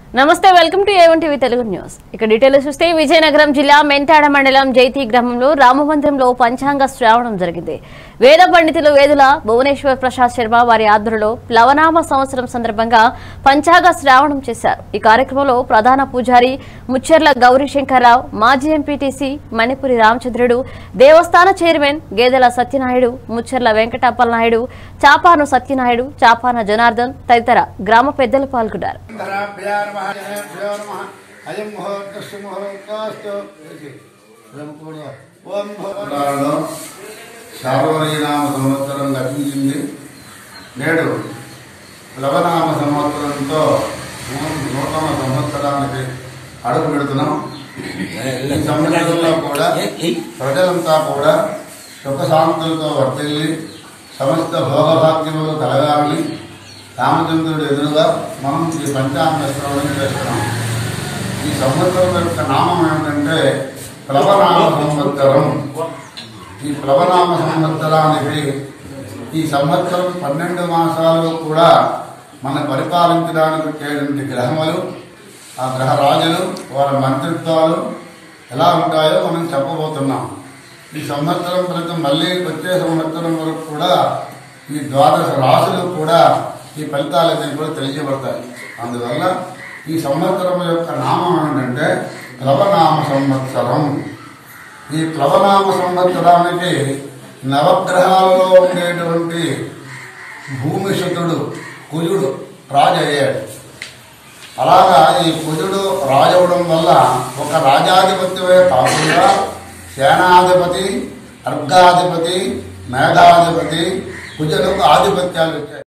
నమస్తే welcome to A one TV Telugu news ఇక details చూస్తే విజయనగరం జిల్లా మెంటాడ మండలం జైతి గ్రామంలో రామమందిరంలో పంచాంగ శ్రావణం జరిగింది వేద పండితులు వేదుల భువనేశ్వర్ ప్రసాద్ శర్మ వారి ఆధ్వర్యంలో ప్లవనామ సంవత్సరం సందర్భంగా పంచాంగ శ్రావణం చేశారు ఈ కార్యక్రమంలో ప్రధాన పూజారి ముచ్చెర్ల గౌరీశంకర్రావు మాజీ ఎంపీటీసీ మణిపురి రామచంద్రుడు దేవస్థాన చైర్మన్ గేదెల సత్యనాయుడు ముచ్చెర్ల వెంకటప్పలనాయుడు చాపాను సత్యనాయుడు చాపాన జనార్దన్ తదితర గ్రామ పెద్దలు పాల్గొన్నారు ధనాభ్యా నమః జనేభ్యో నమః అయం ముహూర్తస్సు ముహూర్తస్తు ఓం భూతాలలో శార్వరీనామ సంవత్సరం గతించింది నేడు లవనామ సంవత్సరంతో నూ- నూతన సంవత్సరానికి అడుగు పెడుతున్నాం ఈ సంవత్సరంలో కూడా ప్రజలంతా కూడా సుఖశాంతులతో వర్తిల్లి సమస్త భోగభాగ్యములు కలగాలని రామచంద్రుడు ఎదురుగా మనం ఈ పంచాంగ శ్రవణం చేస్తున్నాం ఈ సంవత్సరం యొక్క నామం ఏమిటంటే ప్లవనామ సంవత్సరం ఈ ప్లవనామ సంవత్సరానికి ఈ సంవత్సరం పన్నెండు మాసాలు కూడా మన పరిపాలించడానికి వచ్చేటువంటి గ్రహములు ఆ గ్రహ రాజులు వారి మంత్రిత్వాలు ఎలా ఉంటాయో మనం చెప్పబోతున్నాం ఈ సంవత్సరం ప్రతి మళ్ళీ వచ్చే సంవత్సరం వరకు కూడా ఈ ద్వాదశ రాశులు కూడా ఈ ఫలితాలన్నీ కూడా తెలియబడతాయి అందువల్ల ఈ సంవత్సరం యొక్క నామం ఏమిటంటే ప్లవనామ సంవత్సరం ఈ ప్లవనామ సంవత్సరానికి నవగ్రహాలలో ఉండేటువంటి భూమిశుద్ధుడు కుజుడు రాజు అయ్యాడు అలాగా ఈ కుజుడు రాజవడం వల్ల ఒక రాజాధిపత్యమే కాకుండా సేనాధిపతి అర్ఘాధిపతి మేఘాధిపతి కుజులకు ఆధిపత్యాలు వచ్చాయి